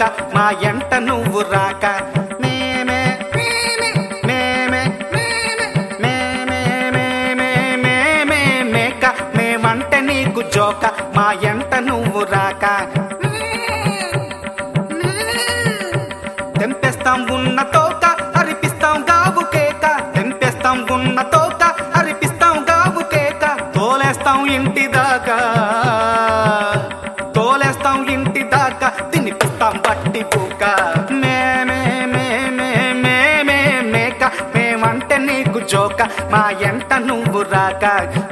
మా ఎంట నువ్వు రాక మేమే మేమే మేమే మేమే మేమే మేమే మేమే మేక మేమంటే నీకు జోక మా ఎంట నువ్వు రాక తెంపేస్తాం ఉన్న తోక అరిపిస్తాం గావు కేక తెంపేస్తాం ఉన్న తోక అరిపిస్తాం గావు కేక తోలేస్తాం ఇంటి దాకా తోలేస్తాం ఇంటి దాకా తినిపిస్తాం బట్టి పూక మేమే మేమే మేమే మేక మేమంటే నీకు జోక మా ఎంట నువ్వు రాక